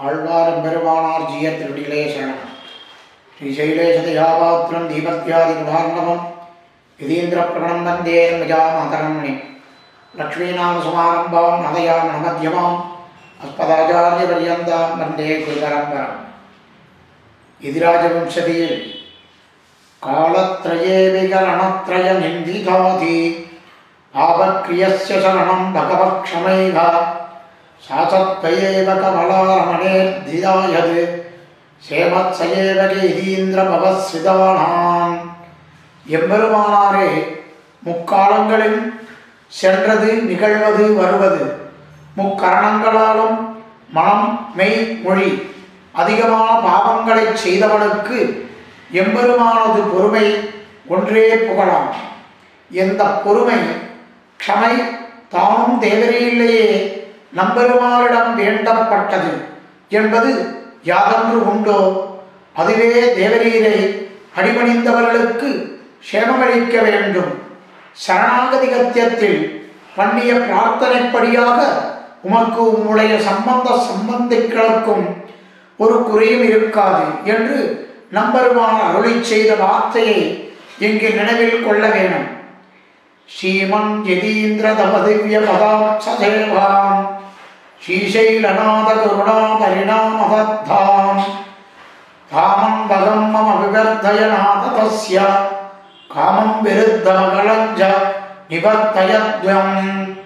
ஆழ்வாரும் பெருமானார் ஜிய திருடிகளே சரணம் ஸ்ரீசைலேஷதயாபாத்திரம் தீபத்யாதி குணார்ணவம் யதீந்திர பிரணம் வந்தே மஜாமாதரண்மணி லக்ஷ்மீநாமசுமாரம்பாம் நதயாம் நமத்யமாம் அஸ்மதாச்சாரிய பரியந்தாம் வந்தே குருபரம்பரம் எதிராஜவம்சதியில் காலத்ரயே விகரணத்ரய நிந்திதாதி ஆபக்ரியஸ்ய சரணம் பகவக்ஷமைவ சாசத்வயேவ கமலாரமணேர்திதாயது சேமத்சயேவ கீதீந்திரபவஸ்விதானான் எம்பெருமானாரே முக்காலங்களில் சென்றது நிகழ்வது வருவது முக்கரணங்களாலும் மனம் மெய் மொழி அதிகமான பாவங்களைச் செய்தவனுக்கு எம்பெருமானது பொறுமை ஒன்றே புகழாம் எந்த பொறுமை க்ஷமை தானும் தேவரையிலேயே நம்பெருமானிடம் வேண்டப்பட்டது என்பது யாதொன்று உண்டோ அதுவே தேவரீரை அடிபணிந்தவர்களுக்கு சேமமளிக்க வேண்டும் சரணாகதி கத்தியத்தில் பண்ணிய பிரார்த்தனைப்படியாக உமக்கு உம்முடைய சம்பந்த சம்பந்திகளுக்கும் ஒரு குறையும் இருக்காது என்று நம்பருமான அருளி செய்த வார்த்தையை இங்கு நினைவில் கொள்ள வேணும் ஸ்ரீமன் யதீந்திர தமதிவ்ய பதாட்சதேவாம் ஸ்ரீசைலநாத கருணா பரிணாமதாம் காமம் பகம் மம விவர்த்தயநாத தஸ்ய காமம் விருத்தமகளஞ்ச நிவர்த்தயத்வம்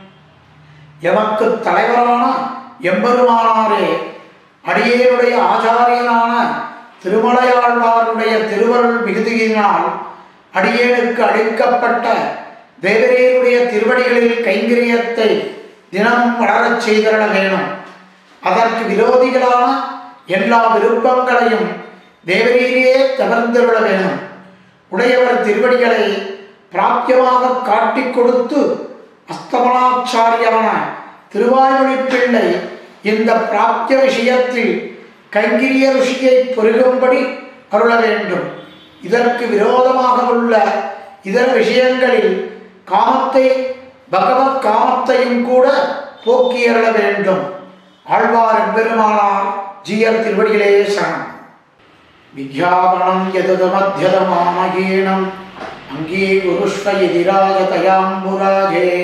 எமக்கு தலைவரான எம்பெருமானாரே அடியேனுடைய ஆச்சாரியனான திருமலையாழ்வாருடைய திருவருள் மிகுதியினால் அடியேனுக்கு அளிக்கப்பட்ட தேவரீருடைய திருவடிகளில் கைங்கரியத்தை தினமும் வளரச் செய்தரள வேணும் அதற்கு விரோதிகளான எல்லா விருப்பங்களையும் தேவரீரே தவிர்த்திருள வேணும் உடையவர் திருவடிகளை பிராப்தியமாக காட்டிக் கொடுத்து அஸ்தமனாச்சாரியான திருவாய்மொழி பிள்ளை இந்த பிராப்திய விஷயத்தில் கைங்கிரிய ருஷியை பொருகும்படி அருள வேண்டும் இதற்கு விரோதமாக உள்ள இதர விஷயங்களில் காமத்தை பகவத் காமத்தையும் கூட போக்கியருள வேண்டும் ஆழ்வார் பெருமானார் ஜீயர் திருவடிகளே சரணம் வித்யாபணம் யதுதமத்யதமாமகீனம் அங்கீகுருஷ்வ எதிராஜதயாம்புராஜே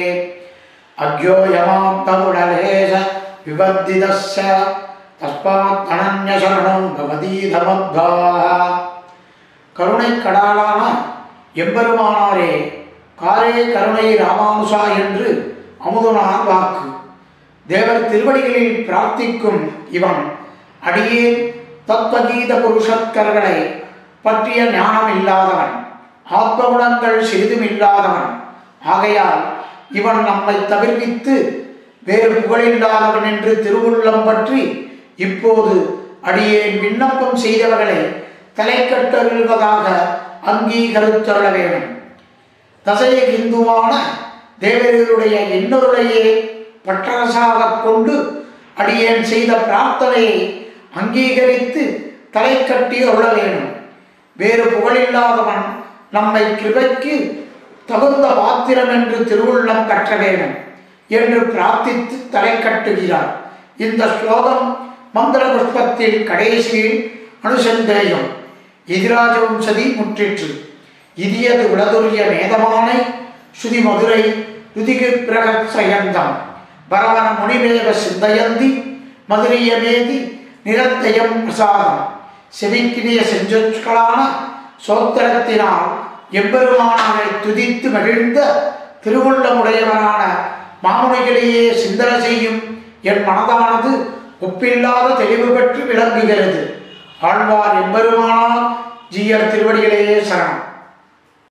அக்யோயமாப்தமுடலேச விவர்திதஸ்ய தஸ்மாத் அனன்யசரணம் பவதீதமத்வாஹ கருணை கடாலான எம்பெருமானாரே காரே கருணை ராமானுசா என்று அமுதனார் வாக்கு தேவர் திருவடிகளில் பிரார்த்திக்கும் இவன் அடியேன் தத்வகீத புருஷக்கர்களை பற்றிய ஞானம் இல்லாதவன் ஆத்மகுணங்கள் சிறிதும் இல்லாதவன் ஆகையால் இவன் நம்மை தவிர்வித்து வேறு புகழில்லாதவன் என்று திருவுள்ளம் பற்றி இப்போது அடியேன் விண்ணப்பம் செய்தவர்களை தலை கட்டருள்வதாக அங்கீகரித்தருள வேண்டும் தசைய இந்துவான தேவர்களுடைய இன்னொருளையே பற்றரசாக கொண்டு அடியேன் செய்த பிரார்த்தனையை அங்கீகரித்து தலை கட்டி அருள வேண்டும் வேறு புகழில்லாதவன் நம்மை கிருபைக்கு தகுந்த பாத்திரம் என்று திருவுள்ளம் கற்ற வேண்டும் என்று பிரார்த்தித்து தலை கட்டுகிறார் இந்த ஸ்லோகம் மந்திர புஷ்பத்தில் கடைசியில் அனுசந்தேயம் எதிராஜவம்சதி முற்றிற்று இதியது உளதுரிய மேதமானை ஸ்ருதி மதுரை ருதிகு பிரகத்சயந்தம் பரவன முனிவேவ சிந்தயந்தி மதுரியமேதி நிரந்தயம் பிரசாதம் செவிக்கினிய செஞ்சொற்களான சோத்திரத்தினால் எம்பெருமானாரை துதித்து மகிழ்ந்த திருவுள்ளமுடையவனான மாமுனிகளையே சிந்தனை செய்யும் என் மனதானது ஒப்பில்லாத தெளிவு பெற்று விளங்குகிறது ஆழ்வார் எம்பெருமானார் ஜீயர் திருவடிகளே சரணம்